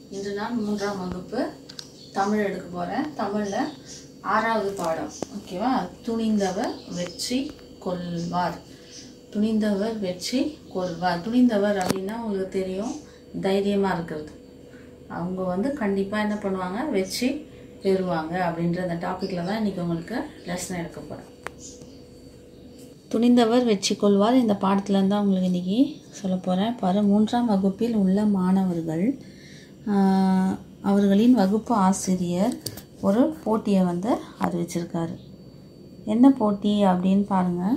இன்று நான் மூன்றாம் வகுப்பு தமிழ் எடுக்க போகிறேன் தமிழில் ஆறாவது பாடம் ஓகேவா துணிந்தவர் வெற்றி கொள்வார் துணிந்தவர் வெற்றி கொள்வார் துணிந்தவர் அப்படின்னா உங்களுக்கு தெரியும் தைரியமாக இருக்கிறது அவங்க வந்து கண்டிப்பாக என்ன பண்ணுவாங்க வெற்றி பெறுவாங்க அப்படின்ற அந்த டாப்பிக்கில் தான் இன்றைக்கி உங்களுக்கு லெசன் எடுக்க போகிறேன் துணிந்தவர் வெற்றி கொள்வார் இந்த பாடத்துல தான் உங்களுக்கு இன்றைக்கி சொல்ல போகிறேன் பாரு மூன்றாம் வகுப்பில் உள்ள மாணவர்கள் ஆஹ், அவர்களின் வகுப்பு ஆசிரியர் ஒரு போட்டியை வந்து அறிவிச்சிருக்காரு என்ன போட்டி அப்படின்னு பாருங்கள்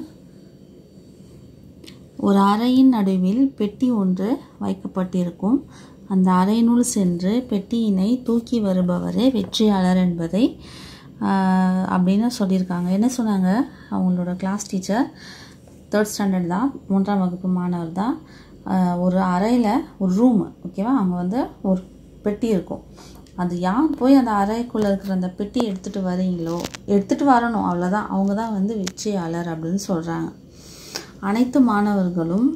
ஒரு அறையின் நடுவில் பெட்டி ஒன்று வைக்கப்பட்டிருக்கும் அந்த அறையினுள் சென்று பெட்டியினை தூக்கி வருபவரே வெற்றியாளர் என்பதை ஆஹ், அப்படின்னு சொல்லியிருக்காங்க என்ன சொன்னாங்க அவங்களோட கிளாஸ் டீச்சர் தேர்ட் ஸ்டாண்டர்ட் தான் மூன்றாம் வகுப்பு மாணவர் தான் ஆஹ், ஒரு அறையில் ஒரு ரூம் ஓகேவா அங்கே வந்து ஒரு பெட்டி இருக்கும் அது யார் போய் அந்த அறைக்குள்ளே இருக்கிற அந்த பெட்டி எடுத்துகிட்டு வரீங்களோ எடுத்துகிட்டு வரணும் அவ்வளோதான் அவங்க தான் வந்து வெற்றியாளர் அப்படின்னு சொல்கிறாங்க அனைத்து மாணவர்களும்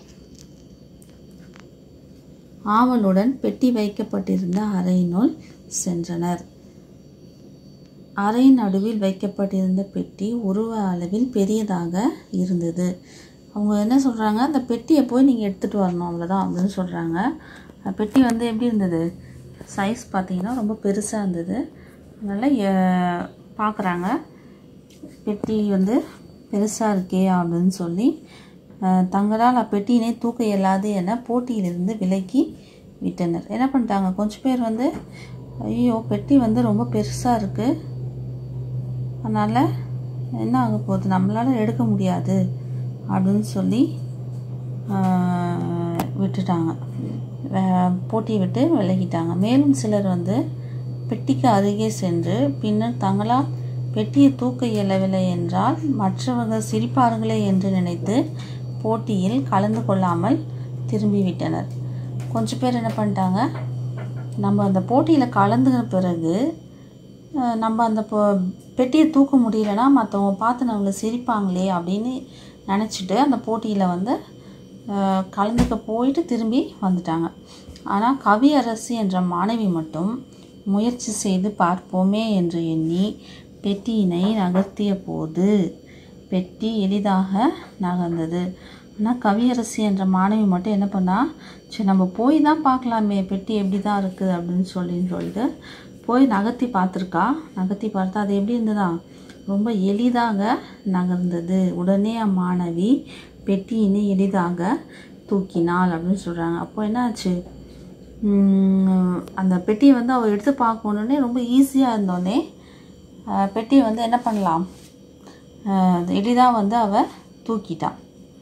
ஆவலுடன் பெட்டி வைக்கப்பட்டிருந்த அறையினுள் சென்றனர் அறையின் நடுவில் வைக்கப்பட்டிருந்த பெட்டி உருவ அளவில் பெரியதாக இருந்தது அவங்க என்ன சொல்கிறாங்க அந்த பெட்டியை போய் நீங்கள் எடுத்துகிட்டு வரணும் அவ்வளோதான் அப்படின்னு சொல்கிறாங்க அந்த பெட்டி வந்து எப்படி இருந்தது சைஸ் பார்த்தீங்கன்னா ரொம்ப பெருசாக இருந்தது அதனால் பார்க்குறாங்க பெட்டி வந்து பெருசாக இருக்கே அப்படின்னு சொல்லி அஹ், தங்களால் அப்பெட்டியினை தூக்க இயலாது என போட்டியிலிருந்து விலக்கி விட்டனர் என்ன பண்ணிட்டாங்க கொஞ்சம் பேர் வந்து ஐயோ பெட்டி வந்து ரொம்ப பெருசாக இருக்குது அதனால் என்ன ஆக போகுது நம்மளால் எடுக்க முடியாது அப்படின்னு சொல்லி ஆஹ், விட்டுட்டாங்க வே- போட்டியை விட்டு விலகிட்டாங்க மேலும் சிலர் வந்து பெட்டிக்கு அருகே சென்று பின்னர் தங்களால் பெட்டியை தூக்க இயலவில்லை என்றால் மற்றவர்கள் சிரிப்பார்களே என்று நினைத்து போட்டியில் கலந்து கொள்ளாமல் திரும்பிவிட்டனர் கொஞ்சம் பேர் என்ன பண்ணிட்டாங்க நம்ம அந்த போட்டியில் கலந்துன பிறகு அஹ், நம்ம அந்த பொ- பெட்டியை தூக்க முடியலன்னா மற்றவங்க பார்த்து நம்மளை சிரிப்பாங்களே அப்படின்னு நினச்சிட்டு அந்த போட்டியில் வந்து அஹ், கலந்துக்க போயிட்டு திரும்பி வந்துட்டாங்க ஆனால் கவியரசி என்ற மாணவி மட்டும் முயற்சி செய்து பார்ப்போமே என்று எண்ணி பெட்டியினை நகர்த்திய போது பெட்டி எளிதாக நகர்ந்தது ஆனால் கவியரசி என்ற மாணவி மட்டும் என்ன பண்ணா சரி நம்ம போய் தான் பார்க்கலாமே பெட்டி எப்படி தான் இருக்குது அப்படின்னு சொல்லின்னு சொல்லிட்டு போய் நகர்த்தி பார்த்துருக்கா நகர்த்தி பார்த்தா அது எப்படி இருந்ததா ரொம்ப எளிதாக நகர்ந்தது உடனே அம்மாணவி பெட்டியினை எளிதாக தூக்கினாள் அப்படின்னு சொல்கிறாங்க அப்போ என்ன ஆச்சு உம், அந்த பெட்டியை வந்து அவள் எடுத்து பார்க்கணுன்னே ரொம்ப ஈஸியாக இருந்தோடனே அஹ், பெட்டியை வந்து என்ன பண்ணலாம் அஹ், எளிதாக வந்து அவள் தூக்கிட்டான்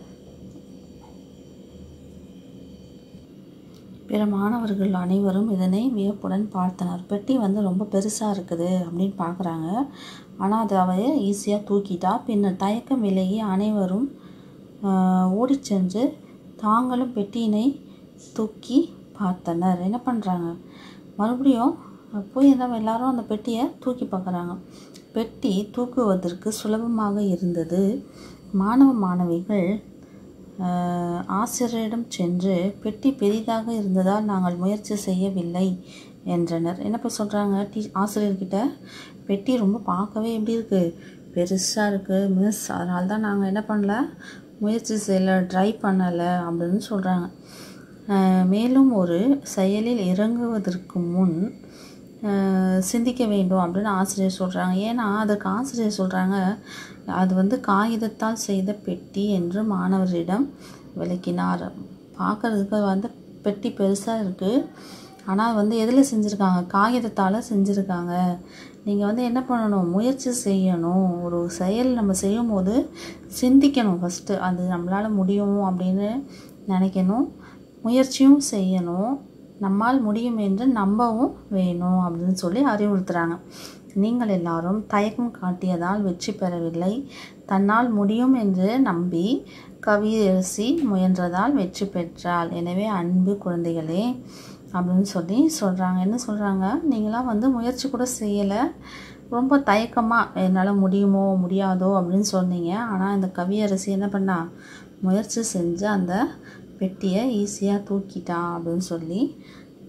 பிற மாணவர்கள் அனைவரும் இதனை வியப்புடன் பார்த்தனர் பெட்டி வந்து ரொம்ப பெருசாக இருக்குது அப்படின்னு பார்க்குறாங்க ஆனால் அதை அவ ஈஸியாக தூக்கிட்டா பின்னர் தயக்கம் விலகி அனைவரும் ஆஹ், ஓடிச் சென்று தாங்களும் பெட்டியினை தூக்கி பார்த்தனர் என்ன பண்ணுறாங்க மறுபடியும் போய் என்ன எல்லாரும் அந்த பெட்டியை தூக்கி பார்க்குறாங்க பெட்டி தூக்குவதற்கு சுலபமாக இருந்தது மாணவ மாணவிகள் ஆஹ், ஆசிரியரிடம் சென்று பெட்டி பெரிதாக இருந்ததால் நாங்கள் முயற்சி செய்யவில்லை என்றனர் என்ன போய் சொல்கிறாங்க டீ ஆசிரியர்கிட்ட பெட்டி ரொம்ப பார்க்கவே எப்படி இருக்குது பெருசாக இருக்குது மிஸ் அதனால தான் நாங்கள் என்ன பண்ணல முயற்சி செய்யலை ட்ரை பண்ணலை அப்படின்னு சொல்கிறாங்க மேலும் ஒரு செயலில் இறங்குவதற்கு முன் ஆஹ், சிந்திக்க வேண்டும் அப்படின்னு ஆசிரியர் சொல்கிறாங்க ஏன்னா அதற்கு ஆசிரியர் சொல்கிறாங்க அது வந்து காகிதத்தால் செய்த பெட்டி என்று மாணவரிடம் விளக்கினார் பார்க்கறதுக்கு வந்து பெட்டி பெருசாக இருக்குது ஆனால் வந்து எதில் செஞ்சுருக்காங்க காகிதத்தால் செஞ்சுருக்காங்க நீங்கள் வந்து என்ன பண்ணணும் முயற்சி செய்யணும் ஒரு செயல் நம்ம செய்யும் போது சிந்திக்கணும் ஃபஸ்ட்டு அது நம்மளால் முடியும் அப்படின்னு நினைக்கணும் முயற்சியும் செய்யணும் நம்மால் முடியும் என்று நம்பவும் வேணும் அப்படின்னு சொல்லி அறிவுறுத்துகிறாங்க நீங்கள் எல்லாரும் தயக்கம் காட்டியதால் வெற்றி பெறவில்லை தன்னால் முடியும் என்று நம்பி கவியரசி முயன்றதால் வெற்றி பெற்றாள் எனவே அன்பு குழந்தைகளே அப்படின்னு சொல்லி சொல்கிறாங்க என்ன சொல்கிறாங்க நீங்களாம் வந்து முயற்சி கூட செய்யலை ரொம்ப தயக்கமாக என்னால் முடியுமோ முடியாதோ அப்படின்னு சொன்னீங்க ஆனால் இந்த கவியரசி என்ன பண்ணா முயற்சி செஞ்சு அந்த பெட்டியை ஈஸியாக தூக்கிட்டா அப்படின்னு சொல்லி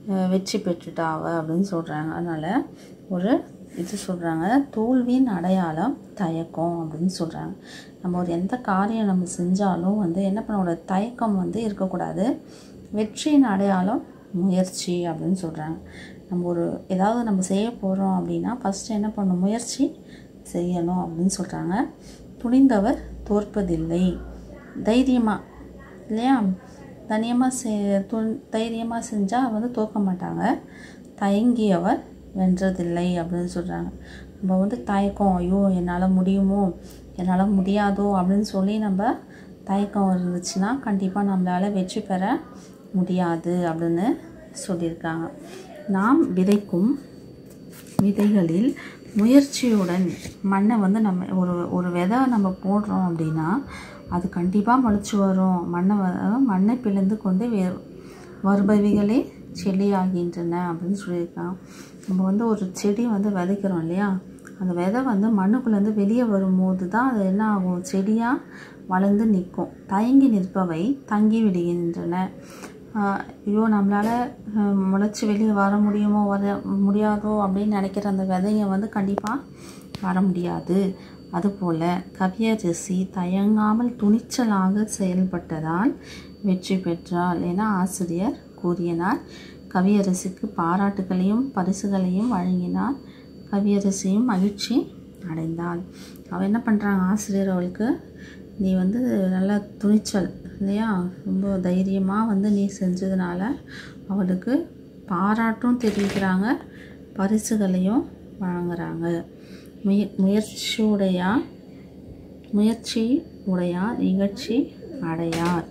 அஹ், வெற்றி பெற்றுட்டாவ அப்படின்னு சொல்கிறாங்க அதனால் ஒரு இது சொல்கிறாங்க தோல்வியின் அடையாளம் தயக்கம் அப்படின்னு சொல்கிறாங்க நம்ம ஒரு எந்த காரியம் நம்ம செஞ்சாலும் வந்து என்ன பண்ணக்கூடாது தயக்கம் வந்து இருக்கக்கூடாது வெற்றியின் அடையாளம் முயற்சி அப்படின்னு சொல்கிறாங்க நம்ம ஒரு ஏதாவது நம்ம செய்ய போகிறோம் அப்படின்னா ஃபஸ்ட்டு என்ன பண்ணணும் முயற்சி செய்யணும் அப்படின்னு சொல்கிறாங்க துணிந்தவர் தோற்பதில்லை தைரியமாக இல்லையா தனியமாக செ து தைரியமாக செஞ்சால் வந்து தோற்க மாட்டாங்க தயங்கியவர் வென்றதில்லை அப்படின்னு சொல்கிறாங்க நம்ம வந்து தயக்கம் ஐயோ என்னால் முடியுமோ என்னால் முடியாதோ அப்படின்னு சொல்லி நம்ம தயக்கம் இருந்துச்சுன்னா கண்டிப்பாக நம்மளால் வெற்றி பெற முடியாது அப்படின்னு சொல்லியிருக்காங்க நாம் விதைக்கும் விதைகளில் முயற்சியுடன் மண்ணை வந்து நம்ம ஒரு ஒரு விதை நம்ம போடுறோம் அப்படின்னா அது கண்டிப்பாக முளைச்சி வரும் மண்ணை வ- மண்ணை பிளந்து கொண்டு வே வருபவிகளே செடியாகின்றன அப்படின்னு சொல்லியிருக்காங்க நம்ம வந்து ஒரு செடி வந்து விதைக்கிறோம் இல்லையா அந்த விதை வந்து மண்ணுக்குள்ளேருந்து வெளியே வரும்போது தான் அது என்ன ஆகும் செடியாக வளர்ந்து நிற்கும் தயங்கி நிற்பவை தங்கி விடுகின்றன ஆஹ் ஐயோ நம்மளால் முளைச்சி வெளியே வர முடியுமோ வர முடியாதோ அப்படின்னு நினைக்கிற அந்த விதைங்க வந்து கண்டிப்பாக வர முடியாது அதுபோல் கவியரசி தயங்காமல் துணிச்சலாக செயல்பட்டதால் வெற்றி பெற்றாள் என ஆசிரியர் கூறினார் கவியரசிக்கு பாராட்டுகளையும் பரிசுகளையும் வழங்கினார் கவியரசியும் மகிழ்ச்சி அடைந்தாள் அவள் என்ன பண்ணுறாங்க ஆசிரியர் அவளுக்கு நீ வந்து நல்ல துணிச்சல் இல்லையா ரொம்ப தைரியமாக வந்து நீ செஞ்சதுனால அவளுக்கு பாராட்டும் தெரிவிக்கிறாங்க பரிசுகளையும் வழங்குறாங்க முய முயற்சியுடையா முயற்சி உடையார் நிகழ்ச்சி அடையார்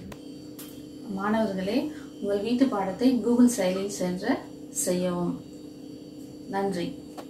மாணவர்களே உங்கள் வீட்டு பாடத்தை கூகுள் செயலில் சென்று செய்யவும் நன்றி